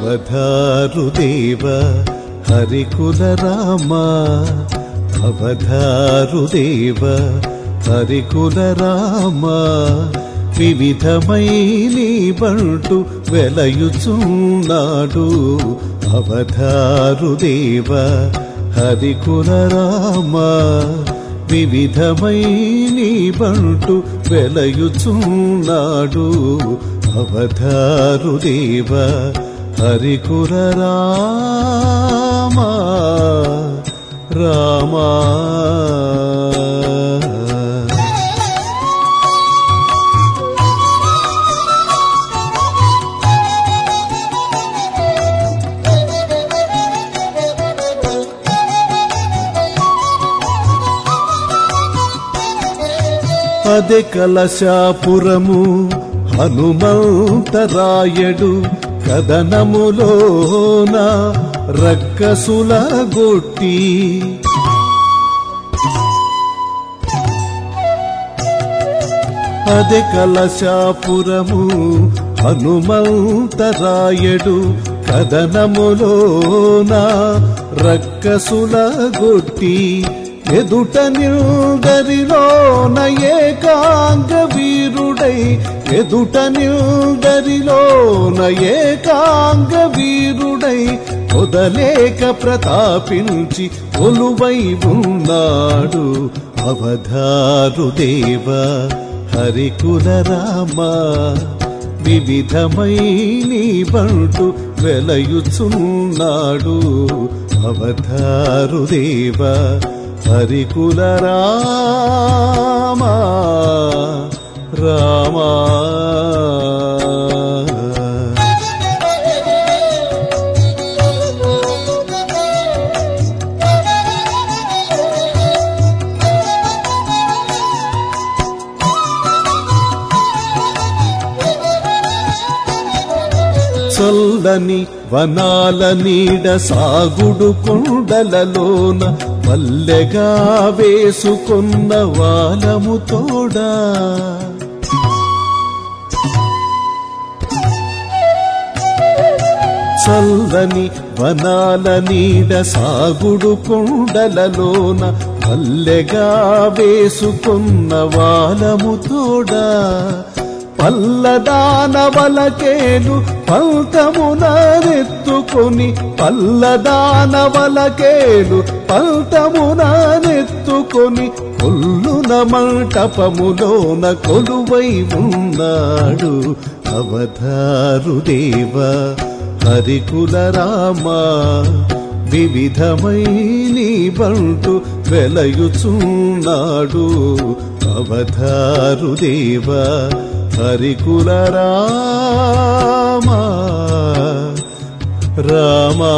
అవధారు దేవ హరికుల రామ అవధారు దేవ హరికుల రామ వివిధమై నీ బంటు వెలయుచున్నాడు అవధారు దేవ హరికుల రామ వివిధమై నీ బంటు వెలయుచున్నాడు అవధారు దేవ హరికుర రామ రామా అదే కలశాపురము హనుమంతరాయడు కదనములోన రక్కసుల గొట్టి అదే కలశాపురము హనుమంతరాయడు కదనములోన రక్కసుల గొట్టి ఎదుట నిల్దరిలోన ఏకాంగ వీరుడై ఎదుట నిల్దరిలోన ఏకాంగ వీరుడై వదలేక ప్రతాపించి కొలువై ఉన్నాడు అవధారు దేవ హరికుల రామ వివిధమై నీ బంటు వెలయుచున్నాడు అవధారు దేవ హరికుల రామ రామా చల్లని వనాల నీడ సాగుడు కొండలలోన పల్లెగా వేసుకున్న వాలము తోడా చల్లని వనాల నీడ సాగుడు కొండలలోన పల్లెగా వేసుకున్న వాలము తోడా పల్లదానవలకేలు పంతమునెత్తుకొని పల్లదానవలకేలు పంతమునెత్తుకొని కొల్లున మంటపములోన కొలువై ఉన్నాడు అవధారు దేవ హరికుల రామ వివిధమై నీ బంటు వెలయుచున్నాడు అవధారు దేవ హరికుల రామ రామా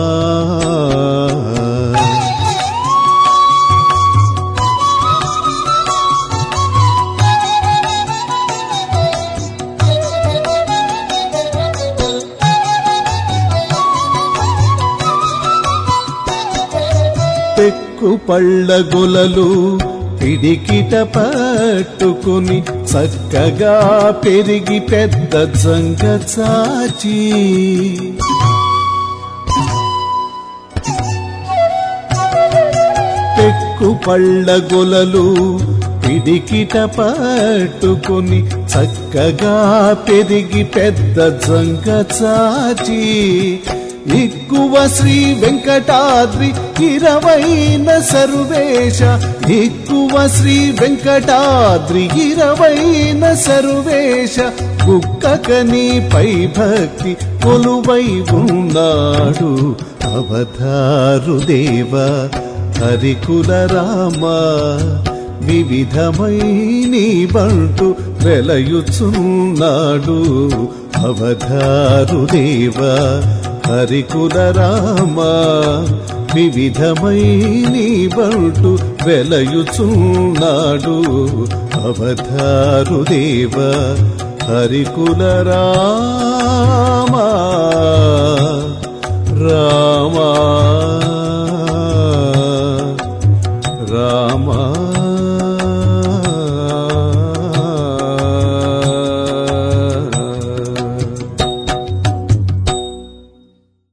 పెక్కు పళ్ళ గొలలు పిడికిట పట్టుకుని చక్కగా పెరిగి పెద్ద జంగ చాచి పెక్కు పళ్ళ గొలలు పిడికిట పట్టుకుని చక్కగా పెరిగి పెద్ద జంగ చాచి ఎక్కువ శ్రీ వెంకటాద్రి ఇరవైన సర్వేశ ఎక్కువ శ్రీ వెంకటాద్రి ఇరవైన సర్వేశ కుక్కకని పై భక్తి కొలువై ఉన్నాడు అవధారు దేవ హరికుల రామ వివిధమై నీ బంటు వెలయుచున్నాడు అవధారు దేవ హరికుల రామ వివిధమై నీ బంటు వెలయుచున్నాడు అవధారు దేవ హరికుల రామ